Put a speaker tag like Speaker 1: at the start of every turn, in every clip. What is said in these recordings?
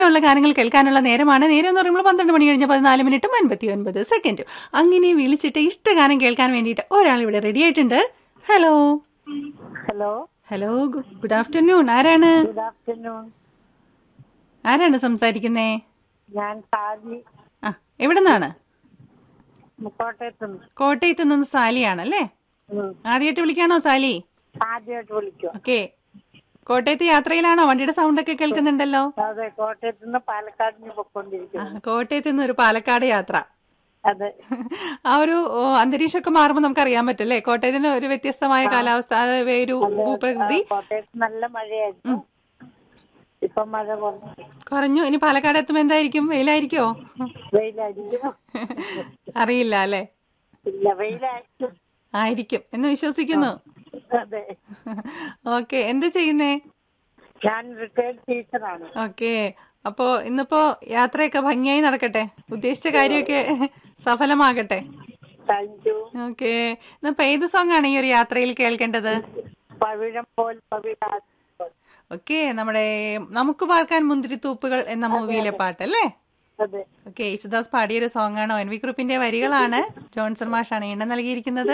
Speaker 1: ഉള്ള ഗാനങ്ങൾ കേൾക്കാനുള്ള നേരമാണ് നേരം എന്ന് പറയുമ്പോൾ പന്ത്രണ്ട് മണി കഴിഞ്ഞ പതിനാല് മിനിറ്റും അൻപത്തി ഒൻപത് സെക്കൻഡും അങ്ങനെ വിളിച്ചിട്ട് ഇഷ്ടഗാനം കേൾക്കാൻ വേണ്ടിയിട്ട് ഒരാൾ ഇവിടെ റെഡി ആയിട്ടുണ്ട് hello
Speaker 2: hello
Speaker 1: hello good afternoon ആരാണ്
Speaker 2: ഗുഡ് ആഫ്റ്റർനൂൺ
Speaker 1: ആരാണ് സംസാരിക്കുന്നേ
Speaker 2: ഞാൻ സാജി
Speaker 1: ആ എവിടെ നിന്നാണ്
Speaker 2: കോട്ടയത്ത് നിന്ന്
Speaker 1: കോട്ടയത്ത് നിന്ന് സാലിയാണല്ലേ
Speaker 2: ഉം.
Speaker 1: ആദ്യമായിട്ട് വിളിക്കാണോ സാലി
Speaker 2: ആദ്യമായിട്ട് വിളിക്കുക
Speaker 1: ഓക്കെ കോട്ടയത്ത് യാത്രയിലാണോ വണ്ടിയുടെ സൗണ്ട് ഒക്കെ കേൾക്കുന്നുണ്ടല്ലോ
Speaker 2: അതെ കോട്ടയത്ത് നിന്ന് പാലക്കാടിന്
Speaker 1: ആ,
Speaker 2: പൊക്കോണ്ടിരിക്കുന്നു
Speaker 1: കോട്ടയത്ത് നിന്ന് ഒരു പാലക്കാട് യാത്ര
Speaker 2: അതെ
Speaker 1: ആ ഒരു ഓ, അന്തരീക്ഷമൊക്കെ മാറുമ്പോൾ നമുക്ക് അറിയാൻ പറ്റല്ലേ കോട്ടയത്തിന് ഒരു വ്യത്യസ്തമായ കാലാവസ്ഥ ആ, ഒരു ഭൂപ്രകൃതി
Speaker 2: ആ, കോട്ടയത്ത് നല്ല മഴയായിരുന്നു ഇപ്പൊ മഴ കുറഞ്ഞു
Speaker 1: കുറഞ്ഞു ഇനി പാലക്കാട് എത്തുമ്പോൾ എന്തായിരിക്കും വെയിലായിരിക്കോ
Speaker 2: വെയിലായിരിക്കും
Speaker 1: അറിയില്ല അല്ലേ
Speaker 2: ഇല്ല വെയിലായിരിക്കും
Speaker 1: ആയിരിക്കും എന്ന് വിശ്വസിക്കുന്നു
Speaker 2: അതെ
Speaker 1: ഓക്കെ എന്ത് ചെയ്യുന്നേ
Speaker 2: ഞാൻ റിട്ടയർഡ് ടീച്ചറാണ്
Speaker 1: ഓക്കെ അപ്പോ ഇന്നിപ്പോ യാത്രയൊക്കെ ഭംഗിയായി നടക്കട്ടെ ഉദ്ദേശിച്ച കാര്യമൊക്കെ സഫലമാകട്ടെ
Speaker 2: താങ്ക് യു
Speaker 1: ഓക്കെ ഇന്നിപ്പോ ഏത് സോങ് ആണ് ഈ ഒരു യാത്രയിൽ കേൾക്കേണ്ടത്
Speaker 2: പവിഴം പോൽ പവിഴ
Speaker 1: ഓക്കെ നമ്മുടെ നമുക്ക് പാർക്കാൻ മുന്തിരിത്തൂപ്പുകൾ എന്ന മൂവിയിലെ പാട്ടല്ലേ
Speaker 2: അതെ
Speaker 1: ഓക്കെ യേശുദാസ് പാടിയൊരു സോങ് ആണ് ഒൻ വി ഗ്രൂപ്പിന്റെ വരികളാണ് ജോൺസൺ മാഷാണ് ഈണം നൽകിയിരിക്കുന്നത്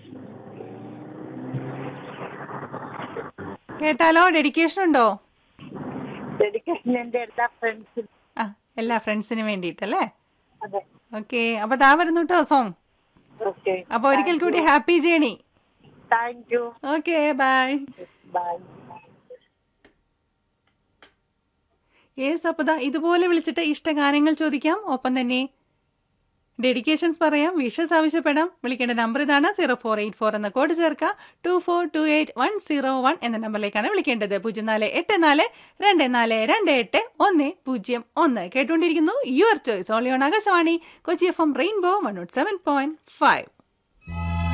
Speaker 1: കേട്ടാലോ ഡെഡിക്കേഷൻ ഉണ്ടോ
Speaker 2: ഡെഡിക്കേഷൻ എന്റെ എല്ലാ ഫ്രണ്ട്സിനും
Speaker 1: ആ എല്ലാ ഫ്രണ്ട്സിനും വേണ്ടിയിട്ടല്ലേ
Speaker 2: അതെ
Speaker 1: ഓക്കെ അപ്പൊ ദാ വരുന്നു കേട്ടോ സോങ്
Speaker 2: ഓക്കെ
Speaker 1: അപ്പൊ ഒരിക്കൽ കൂടി happy journey
Speaker 2: thank you
Speaker 1: okay bye
Speaker 2: bye
Speaker 1: yes അപ്പൊ ദാ ഇതുപോലെ വിളിച്ചിട്ട് ഇഷ്ടഗാനങ്ങൾ ചോദിക്കാം ഒപ്പം തന്നെ ഡെഡിക്കേഷൻസ് പറയാം വിഷസ് ആവശ്യപ്പെടാം വിളിക്കേണ്ട നമ്പർ ഇതാണ് സീറോ ഫോർ എയ്റ്റ് ഫോർ എന്ന കോഡ് ചേർക്കുക two four two eight one zero one എന്ന നമ്പറിലേക്കാണ് വിളിക്കേണ്ടത് പൂജ്യം നാല് എട്ട് നാല് രണ്ട് നാല് രണ്ട് എട്ട് ഒന്ന് പൂജ്യം ഒന്ന് കേട്ടുകൊണ്ടിരിക്കുന്നു യുവർ ചോയ്സ് ഓളിയോൺ Akashvani Kochi F M rainbow one nought seven point five